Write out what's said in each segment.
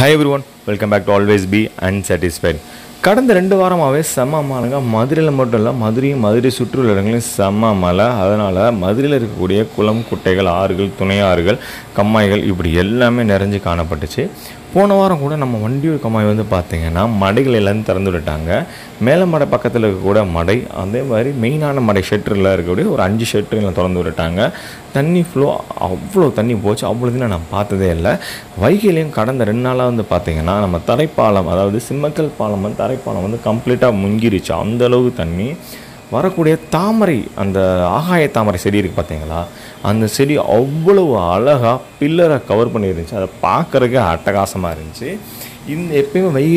hi everyone welcome back to always be unsatisfied கடந்த ரெண்டு வாரமாகவே செம்ம மழைங்க மதுரையில் மட்டும் இல்லை மதுரையும் மதுரை சுற்றுலா இடங்களையும் செம்ம மழை அதனால் மதுரையில் இருக்கக்கூடிய குளம் குட்டைகள் ஆறுகள் துணை ஆறுகள் கம்மாய்கள் இப்படி எல்லாமே நிறைஞ்சு காணப்பட்டுச்சு போன வாரம் கூட நம்ம வண்டியூர் கம்மாய் வந்து பார்த்திங்கன்னா மடைகள் எல்லாரும் திறந்து விட்டாங்க மேலே மடை பக்கத்தில் இருக்கக்கூட மடை அதே மாதிரி மெயினான மடை ஷெட்டரில் இருக்கக்கூடிய ஒரு அஞ்சு ஷெட்டரில் திறந்து விட்டாங்க தண்ணி ஃப்ளோ அவ்வளோ தண்ணி போச்சு அவ்வளோ தினம் நான் பார்த்ததே இல்லை வைகையிலையும் கடந்த ரெண்டு நாளாக வந்து பார்த்திங்கன்னா நம்ம தரைப்பாலம் அதாவது சிம்மக்கல் பாலம் வந்து தரைப்பாலம் வந்து கம்ப்ளீட்டாக முங்கிருச்சு அந்த அளவுக்கு தண்ணி வரக்கூடிய தாமரை அந்த ஆகாய தாமரை செடி இருக்குது பார்த்தீங்களா அந்த செடி அவ்வளவு அழகாக பில்லரை கவர் பண்ணியிருந்துச்சு அதை பார்க்குறதுக்கே அட்டகாசமாக இருந்துச்சு இந்த எப்பயுமே வைகை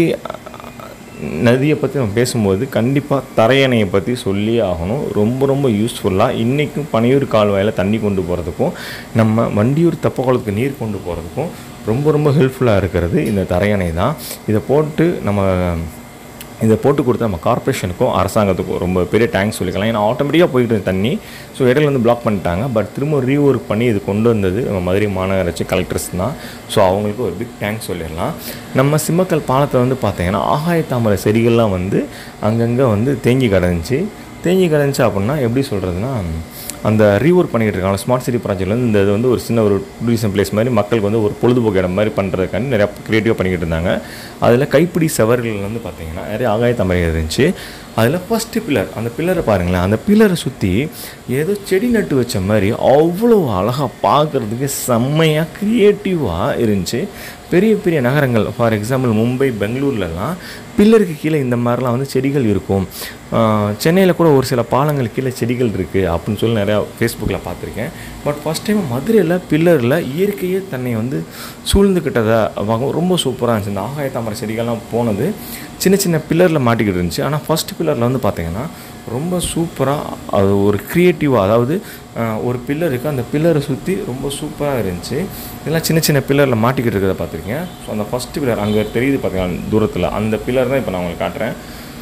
நதியை பற்றி நம்ம பேசும்போது கண்டிப்பாக தரையணையை பற்றி சொல்லியே ஆகணும் ரொம்ப ரொம்ப யூஸ்ஃபுல்லாக இன்றைக்கும் பனையூர் கால்வாயில் தண்ணி கொண்டு போகிறதுக்கும் நம்ம வண்டியூர் தெப்பக்குளத்துக்கு நீர் கொண்டு போகிறதுக்கும் ரொம்ப ரொம்ப ஹெல்ப்ஃபுல்லாக இருக்கிறது இந்த தரையணை தான் இதை போட்டு நம்ம இதை போட்டு கொடுத்த நம்ம கார்ப்பரேஷனுக்கும் அரசாங்கத்துக்கும் ரொம்ப பெரிய தேங்க்ஸ் சொல்லிக்கலாம் ஏன்னா ஆட்டோமேட்டிக்காக போயிட்டு இருந்த தண்ணி ஸோ இடையில வந்து பிளாக் பண்ணிட்டாங்க பட் திரும்ப ரீஒர்க் பண்ணி இது கொண்டு வந்தது நம்ம மதுரை மாநகராட்சி கலெக்டர்ஸ் தான் ஸோ அவங்களுக்கு ஒரு பிக் தேங்க்ஸ் சொல்லிடலாம் நம்ம சிம்மக்கல் பாலத்தில் வந்து பார்த்தீங்கன்னா ஆகாய தாமரை செடிகள்லாம் வந்து அங்கங்கே வந்து தேங்கி கிடந்துச்சு தேங்கி கிடந்துச்சு அப்படின்னா எப்படி சொல்கிறதுனா அந்த ரீஒர்க் பண்ணிக்கிட்டு இருக்காங்க ஸ்மார்ட் சிட்டி ப்ராஜெக்ட்ல வந்து இந்த இது வந்து ஒரு சின்ன ஒரு டூரிசம் பிளேஸ் மாதிரி மக்களுக்கு வந்து ஒரு பொழுதுபோக்கு இடம் மாதிரி பண்ணுறதுக்காண்டி நிறையா க்ரியேட்டிவாக பண்ணிக்கிட்டு இருந்தாங்க அதில் கைப்பிடி செவர்கள் வந்து பார்த்தீங்கன்னா நிறைய ஆகாய தாமரை இருந்துச்சு அதில் ஃபஸ்ட்டு பில்லர் அந்த பில்லரை பாருங்களேன் அந்த பில்லரை சுற்றி ஏதோ செடி நட்டு வச்ச மாதிரி அவ்வளோ அழகாக பார்க்குறதுக்கு செம்மையாக க்ரியேட்டிவாக இருந்துச்சு பெரிய பெரிய நகரங்கள் ஃபார் எக்ஸாம்பிள் மும்பை பெங்களூர்லலாம் பில்லருக்கு கீழே இந்த மாதிரிலாம் வந்து செடிகள் இருக்கும் சென்னையில் கூட ஒரு சில பாலங்கள் கீழே செடிகள் இருக்குது அப்படின்னு சொல்லி நிறையா ஃபேஸ்புக்கில் பார்த்துருக்கேன் பட் ஃபஸ்ட் டைம் மதுரையில் பில்லரில் இயற்கையே தன்னை வந்து சூழ்ந்துக்கிட்டதை பார்க்க ரொம்ப சூப்பராக இருந்துச்சு இந்த ஆகாய தாமரை செடிகள்லாம் போனது சின்ன சின்ன பில்லரில் மாட்டிக்கிட்டு இருந்துச்சு ஆனால் ஃபஸ்ட் பில்லரில் வந்து பார்த்திங்கன்னா ரொம்ப சூப்பராக அது ஒரு க்ரியேட்டிவாக அதாவது அஹ், ஒரு பில்லர் இருக்குது அந்த பில்லரை சுற்றி ரொம்ப சூப்பராக இருந்துச்சு இதெல்லாம் சின்ன சின்ன பில்லரில் மாட்டிக்கிட்டு இருக்கிறத பார்த்துருக்கேன் ஸோ அந்த ஃபஸ்ட்டு பில்லர் அங்கே தெரியுது பார்த்தீங்கன்னா தூரத்தில் அந்த பில்லர் தான் இப்போ நான் உங்களுக்கு காட்டுறேன்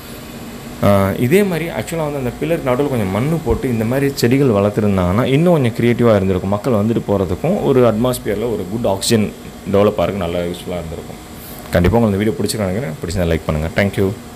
ஆஹ் இதே மாதிரி ஆக்சுவலாக வந்து அந்த பில்லர் நடுவில் கொஞ்சம் மண் போட்டு இந்த மாதிரி செடிகள் வளர்த்துருந்தாங்கன்னா இன்னும் கொஞ்சம் க்ரியேட்டிவாக இருந்திருக்கும் மக்கள் வந்துட்டு போகிறதுக்கும் ஒரு அட்மாஸ்பியரில் ஒரு குட் ஆக்சிஜன் டெவலப் ஆகிறதுக்கு நல்லா யூஸ்ஃபுல்லாக இருந்திருக்கும் கண்டிப்பாக உங்களுக்கு இந்த வீடியோ பிடிச்சிருக்காங்க பிடிச்சதை லைக் பண்ணுங்கள் தேங்க்யூ